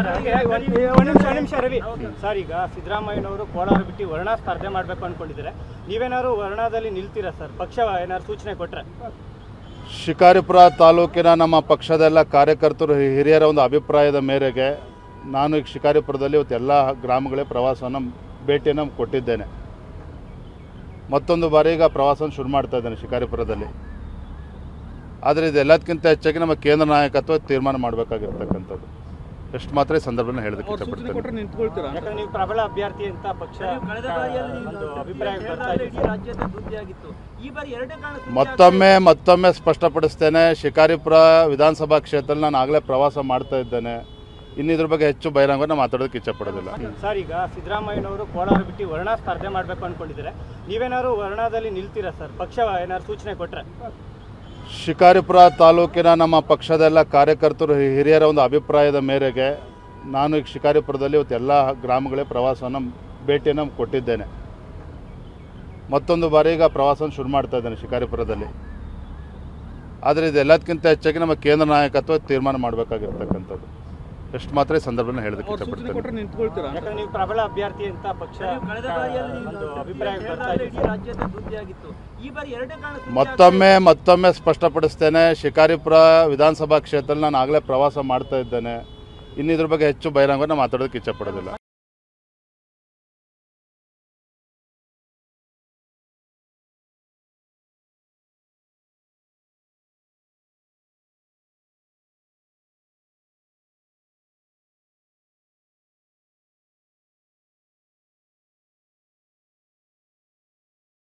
Sir ಹಾಗೆ ಒಂದ್ ಒಂದ್ ನಿಮಿಷ ಒಂದ್ ನಿಮಿಷ ರವಿ ಸರ್ ಈಗ ಸಿದ್ದರಾಮಯ್ಯನವರು ಕೋಲಾರ ಬಿಟ್ಟು ವರ್ಣ ಸ್ಪರ್ಧೆ ಮಾಡ್ಬೇಕು ಅನ್ಕೊಂಡಿದ್ದಾರೆ ನೀವೇನಾದ್ರು ವರ್ಣದಲ್ಲಿ ನಿಲ್ತೀರಾ ಸರ್ ಪಕ್ಷ ಏನಾದ್ರು ಸೂಚನೆ ಕೊಟ್ರೆ ಶಿಕಾರಿಪುರ ತಾಲೂಕಿನ ನಮ್ಮ ಪಕ್ಷದ ಎಲ್ಲ ಕಾರ್ಯಕರ್ತರು ಹಿರಿಯರ ಒಂದು ಅಭಿಪ್ರಾಯದ ಮೇರೆಗೆ ನಾನು ಈಗ ಶಿಕಾರಿಪುರದಲ್ಲಿ ಇವತ್ತು ಎಲ್ಲ ಗ್ರಾಮಗಳಿಗೆ ಪ್ರವಾಸವನ್ನು ಭೇಟಿಯನ್ನು ಕೊಟ್ಟಿದ್ದೇನೆ ಮತ್ತೊಂದು ಬಾರಿ ಈಗ ಪ್ರವಾಸವನ್ನು ಶುರು ಮಾಡ್ತಾ ಇದ್ದೇನೆ ಶಿಕಾರಿಪುರದಲ್ಲಿ ಆದರೆ ಇದೆಲ್ಲದಕ್ಕಿಂತ ಹೆಚ್ಚಾಗಿ ನಮ್ಮ ಕೇಂದ್ರ ನಾಯಕತ್ವ ತೀರ್ಮಾನ ಮಾಡಬೇಕಾಗಿರ್ತಕ್ಕಂಥದ್ದು ಎಷ್ಟು ಮಾತ್ರ ಈ ಸಂದರ್ಭದಲ್ಲಿ ಹೇಳೋದಕ್ಕೆ ಅವ್ರು ಸೂಚನೆ ಇಷ್ಟಪಡ್ತೇನೆ ಕೊಟ್ಟರೆ ನಿಂತ್ಕೊಳ್ತೀರಾ ಅಂತ? ಯಾಕಂದ್ರೆ ನೀವು ಪ್ರಬಲ ಅಭ್ಯರ್ಥಿ ಅಂತ ಪಕ್ಷ ಕಳೆದ ಬಾರಿಯಲ್ಲಿ ಒಂದು ಅಭಿಪ್ರಾಯ ಎರಡು ಬರ್ತಾ ಬಾರಿ ಇದೆ ಇಡೀ ರಾಜ್ಯದ ಸುದ್ದಿಯಾಗಿತ್ತು ಈ ಬಾರಿ ಎರಡನೇ ಕಾರಣ ಸುದ್ದಿ ಮತ್ತೊಮ್ಮೆ ಮತ್ತೊಮ್ಮೆ ಸ್ಪಷ್ಟಪಡಿಸ್ತೇನೆ ಶಿಕಾರಿಪುರ ವಿಧಾನಸಭಾ ಕ್ಷೇತ್ರದಲ್ಲಿ ನಾನು ಆಗಲೇ ಪ್ರವಾಸ ಮಾಡ್ತಾ ಇದ್ದೇನೆ ಇನ್ನು ಇದ್ರ ಬಗ್ಗೆ ಹೆಚ್ಚು ಬಹಿರಂಗವನ್ನು ಮಾತಾಡೋದಕ್ಕೆ ಇಷ್ಟಪಡೋದಿಲ್ಲ ಸರ್ ಈಗ ಸಿದ್ದರಾಮಯ್ಯನವರು ಕೋಲಾರ ಬಿಟ್ಟು ವರ್ಣ ಸ್ಪರ್ಧೆ ಮಾಡ್ಬೇಕು ಅನ್ಕೊಂಡಿದ್ದಾರೆ ನೀವೇನಾದ್ರು ವರ್ಣದಲ್ಲಿ ನಿಲ್ತೀರಾ ಸರ್ ಪಕ್ಷ ಏನಾದ್ರು ಸೂಚನೆ ಕೊಟ್ರೆ ಶಿಕಾರಿಪುರ ತಾಲೂಕಿನ ನಮ್ಮ ಪಕ್ಷದ ಎಲ್ಲ ಕಾರ್ಯಕರ್ತರು ಹಿರಿಯರ ಒಂದು ಅಭಿಪ್ರಾಯದ ಮೇರೆಗೆ ನಾನು ಈಗ ಶಿಕಾರಿಪುರದಲ್ಲಿ ಇವತ್ತು ಎಲ್ಲ ಗ್ರಾಮಗಳಿಗೆ ಪ್ರವಾಸವನ್ನು ಭೇಟಿಯನ್ನು ಕೊಟ್ಟಿದ್ದೇನೆ ಮತ್ತೊಂದು ಬಾರಿ ಈಗ ಪ್ರವಾಸವನ್ನು ಶುರು ಮಾಡ್ತಾ ಇದ್ದೇನೆ ಶಿಕಾರಿಪುರದಲ್ಲಿ ಆದರೆ ಇದೆಲ್ಲದಕ್ಕಿಂತ ಹೆಚ್ಚಾಗಿ ನಮ್ಮ ಕೇಂದ್ರ ನಾಯಕತ್ವ ತೀರ್ಮಾನ ಮಾಡಬೇಕಾಗಿರ್ತಕ್ಕಂಥದ್ದು ಎಷ್ಟು ಮಾತ್ರ ಈ ಸಂದರ್ಭದಲ್ಲಿ ಹೇಳೋದಕ್ಕೆ ಅವ್ರು ಸೂಚನೆ ಇಷ್ಟಪಡ್ತೇನೆ ಕೊಟ್ಟರೆ ನಿಂತ್ಕೊಳ್ತೀರಾ ಅಂತ? ಯಾಕಂದ್ರೆ ನೀವು ಪ್ರಬಲ ಅಭ್ಯರ್ಥಿ ಅಂತ ಪಕ್ಷ ಕಳೆದ ಬಾರಿಯಲ್ಲಿ ಒಂದು ಅಭಿಪ್ರಾಯ ಎರಡು ಬರ್ತಾ ಬಾರಿ ಇದೆ ಇಡೀ ರಾಜ್ಯದ ಸುದ್ದಿಯಾಗಿತ್ತು ಈ ಬಾರಿ ಎರಡನೇ ಕಾರಣ ಸುದ್ದಿ ಮತ್ತೊಮ್ಮೆ ಮತ್ತೊಮ್ಮೆ ಸ್ಪಷ್ಟಪಡಿಸ್ತೇನೆ ಶಿಕಾರಿಪುರ ವಿಧಾನಸಭಾ ಕ್ಷೇತ್ರದಲ್ಲಿ ನಾನು ಆಗಲೇ ಪ್ರವಾಸ ಮಾಡ್ತಾ ಇದ್ದೇನೆ ಇನ್ನು ಇದ್ರ ಬಗ್ಗೆ ಹೆಚ್ಚು ಬಹಿರಂಗವನ್ನು ಮಾತಾಡೋದಕ್ಕೆ ಇಷ್ಟಪಡೋದಿಲ್ಲ